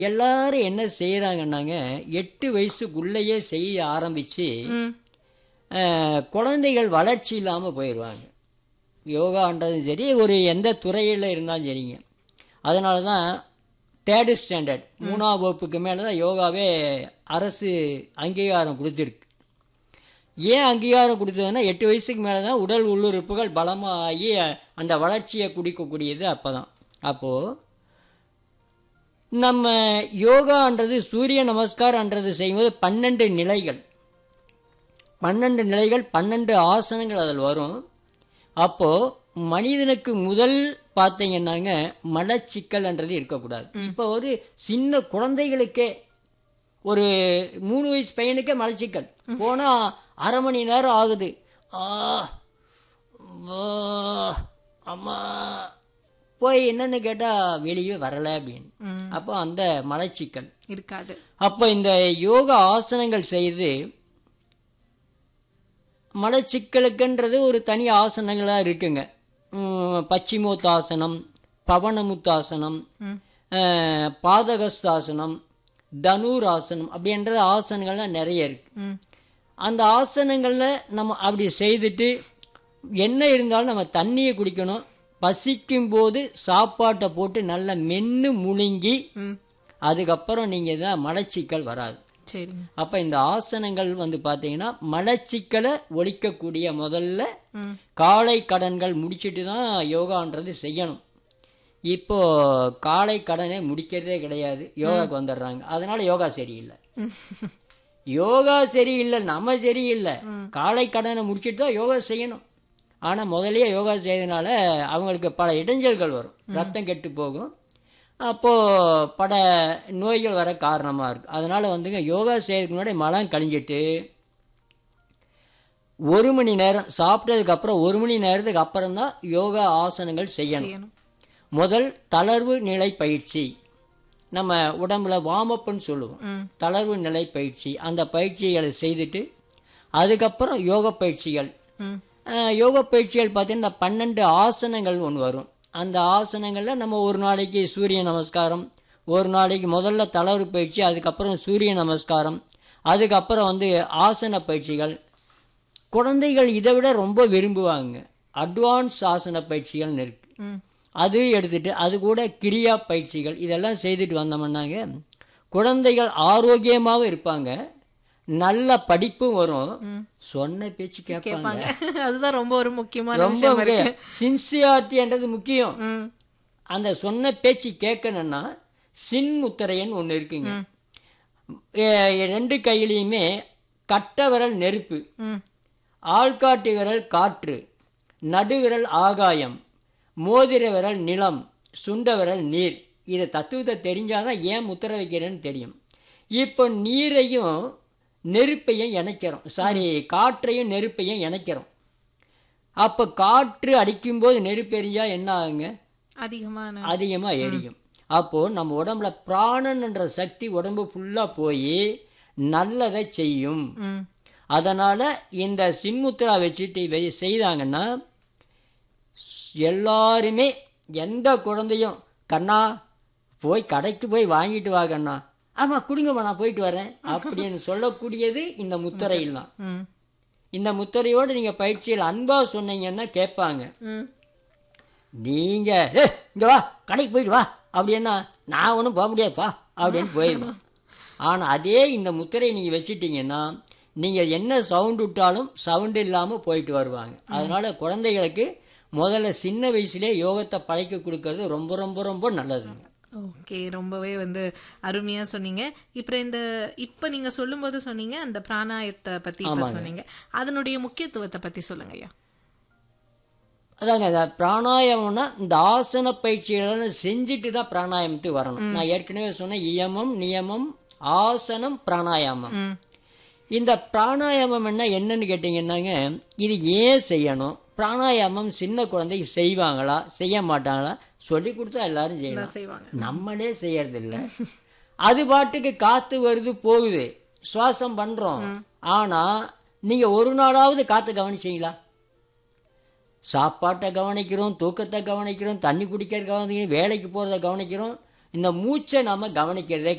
எல்லாரும் என்ன செய்கிறாங்கன்னாங்க எட்டு வயசுக்குள்ளேயே செய்ய ஆரம்பித்து ம் குழந்தைகள் வளர்ச்சி இல்லாமல் போயிடுவாங்க யோகான்றதும் சரி ஒரு எந்த துறையில் இருந்தாலும் சரிங்க அதனால தான் தேர்டு ஸ்டாண்டர்ட் மூணாம் வகுப்புக்கு மேலே தான் யோகாவே அரசு அங்கீகாரம் கொடுத்துருக்கு ஏன் அங்கீகாரம் கொடுத்ததுன்னா எட்டு வயசுக்கு மேலே தான் உடல் உள்ளுறுப்புகள் பலமாகி அந்த வளர்ச்சியை குடிக்கக்கூடியது அப்போ தான் அப்போது நம்ம யோகான்றது சூரிய நமஸ்காரன்றது செய்யும்போது பன்னெண்டு நிலைகள் பன்னெண்டு நிலைகள் பன்னெண்டு ஆசனங்கள் அதில் வரும் அப்போது மனிதனுக்கு முதல் பார்த்தீங்கன்னாங்க மலச்சிக்கல்ன்றது இருக்கக்கூடாது இப்போ ஒரு சின்ன குழந்தைகளுக்கே ஒரு மூணு வயசு பையனுக்கே மலச்சிக்கல் போனால் அரை மணி நேரம் ஆகுது ஆ வா, அம்மா போய் என்னன்னு கேட்டால் வெளியே வரலை அப்படின்னு ம் அப்போ அந்த மலச்சிக்கல் இருக்காது அப்போ இந்த யோகா ஆசனங்கள் செய்து மலச்சிக்கலுக்குன்றது ஒரு தனி ஆசனங்களாக இருக்குங்க உம், பச்சிமோத்தாசனம் பவனமுத்தாசனம் ம் அஹ், பாதகஸ்தாசனம் தனுராசனம் அப்படின்ற ஆசனங்கள்லாம் நிறைய இருக்கு ம் அந்த ஆசனங்களில் நம்ம அப்படி செய்துட்டு என்ன இருந்தாலும் நம்ம தண்ணியை குடிக்கணும் பசிக்கும் போது சாப்பாட்டை போட்டு நல்லா மென்று முழுங்கி ம் அதுக்கப்புறம் நீங்கள் தான் மலச்சிக்கல் வராது சரிங்க அப்போ இந்த ஆசனங்கள் வந்து பார்த்தீங்கன்னா மலச்சிக்கலை ஒழிக்கக்கூடிய முதல்ல ம் காலை கடன்கள் முடிச்சிட்டு தான் யோகான்றது செய்யணும் இப்போ காலை கடனே முடிக்கிறதே கிடையாது யோகாக்கு வந்துடுறாங்க அதனால யோகா சரியில்லை யோகா சரியில்லை நம்ம சரியில்லை காலை கடனை முடிச்சிட்டு தான் யோகா செய்யணும் ஆனால் முதல்லயே யோகா செய்யறதுனால அவங்களுக்கு பல இடைஞ்சல்கள் வரும் ரத்தம் கெட்டு போகும் அப்போது பல நோய்கள் வர காரணமாக இருக்குது அதனால் வந்துங்க யோகா செய்யறதுக்கு முன்னாடி மலம் கழிஞ்சிட்டு ஒரு மணி நேரம் சாப்பிட்டதுக்கு அப்புறம் ஒரு மணி நேரத்துக்கு அப்புறம் தான் யோகா ஆசனங்கள் செய்யணும் செய்யணும் முதல் தளர்வு நிலை பயிற்சி நம்ம உடம்புல வாமப்புன்னு சொல்லுவோம் ம் தளர்வு நிலை பயிற்சி அந்த பயிற்சிகளை செய்துட்டு அதுக்கப்புறம் யோக பயிற்சிகள் ம் அஹ், யோக பயிற்சிகள் பார்த்தீங்கன்னா இந்த பன்னெண்டு ஆசனங்கள் ஒன்று வரும் அந்த ஆசனங்களில் நம்ம ஒரு நாளைக்கு சூரிய நமஸ்காரம் ஒரு நாளைக்கு முதல்ல தளர்வு பயிற்சி அதுக்கப்புறம் சூரிய நமஸ்காரம் அதுக்கப்புறம் வந்து ஆசன பயிற்சிகள் குழந்தைகள் இதை விட ரொம்ப விரும்புவாங்க அட்வான்ஸ் ஆசன பயிற்சிகள்னு இருக்கு ம் அது எடுத்துட்டு அது கூட கிரியா பயிற்சிகள் இதெல்லாம் செய்துட்டு வந்தோம்னாங்க குழந்தைகள் ஆரோக்கியமாகவும் இருப்பாங்க நல்ல படிப்பும் வரும் சொன்ன பேச்சு கேட்பாங்க கேட்பாங்க அதுதான் ரொம்ப ஒரு முக்கியமான ரொம்ப விஷயம் இருக்கு சின்சியாரிட்டின்றது முக்கியம் ம் அந்த சொன்ன பேச்சு கேட்கணும்னா சின்முத்திரைன்னு ஒன்று இருக்குங்க எ- ரெண்டு கையிலையுமே கட்ட விரல் நெருப்பு ம் ஆள்காட்டி விரல் காற்று நடுவிரல் ஆகாயம் மோதிர விரல் நிலம் சுண்ட விரல் நீர் இதை தத்துவத்தை தெரிஞ்சாதான் ஏன் முத்திரை வைக்கிறேன்னு தெரியும் இப்போ நீரையும் நெருப்பையும் இணைக்கிறோம் சாரி காற்றையும் நெருப்பையும் இணைக்கிறோம் அப்போ காற்று அடிக்கும்போது நெருப்பு எரிஞ்சா என்ன ஆகுங்க அதிகமான அதிகமாக எரியும் அப்போது நம்ம உடம்புல பிராணன்ன்ற சக்தி உடம்பு ஃபுல்லாக போய் நல்லதை செய்யும் ம் அதனால் இந்த சின்முத்ரா வச்சுட்டு வெ- செய்தாங்கன்னா எல்லாருமே எந்த குழந்தையும் கண்ணா போய் கடைக்கு போய் வாங்கிட்டு வா கண்ணா ஆமாம் கொடுங்கம்மா நான் போயிட்டு வரேன் அப்படின்னு சொல்லக்கூடியது இந்த முத்திரையில் தான் ம் இந்த முத்திரையோடு நீங்கள் பயிற்சியில் அன்பாக சொன்னீங்கன்னா கேட்பாங்க ம் நீங்கள் ஏ இங்கே வா கடைக்கு போயிட்டு வா அப்படின்னா நான் ஒன்றும் போக முடியாதுப்பா அப்படின்னு போயிடுவேன் ஆனால் அதே இந்த முத்திரையை நீங்கள் வச்சிட்டீங்கன்னா நீங்கள் என்ன சவுண்டு விட்டாலும் சவுண்டு இல்லாமல் போயிட்டு வருவாங்க அதனால் குழந்தைகளுக்கு முதல்ல சின்ன வயசுலேயே யோகத்தை பழக்கி கொடுக்கறது ரொம்ப ரொம்ப ரொம்ப நல்லதுங்க ஓகே ரொம்பவே வந்து அருமையா சொன்னீங்க இப்போ இந்த இப்போ நீங்க சொல்லும்போது சொன்னீங்க அந்த பிராணாயத்தை பத்தி இப்ப சொன்னீங்க அதனுடைய முக்கியத்துவத்தை பத்தி சொல்லுங்க ஐயா அதாங்க இந்த பிராணாயாமம்னா இந்த ஆசன பயிற்சிகளை செஞ்சுட்டு தான் பிராணாயாமத்துக்கு வரணும் நான் ஏற்கனவே சொன்னேன் இயமம் நியமம் ஆசனம் பிராணாயாமம் ம் இந்த பிராணாயாமம் என்ன என்னன்னு கேட்டிங்கன்னாங்க இது ஏன் செய்யணும் பிராணாயாமம் சின்ன குழந்தைக்கு செய்வாங்களா செய்ய மாட்டாங்களா சொல்லி கொடுத்தா எல்லாரும் செய்யலாம் செய்வாங்க நம்மளே செய்யறதில்ல அது பாட்டுக்கு காத்து வருது போகுது சுவாசம் பண்றோம் ஆனா நீங்க ஒரு நாளாவது காத்து கவனிச்சீங்களா சாப்பாட்டை கவனிக்கிறோம் தூக்கத்தை கவனிக்கிறோம் தண்ணி குடிக்கிற கவனிக்கிறோம் வேலைக்கு போகிறத கவனிக்கிறோம் இந்த மூச்சை நம்ம கவனிக்கிறதே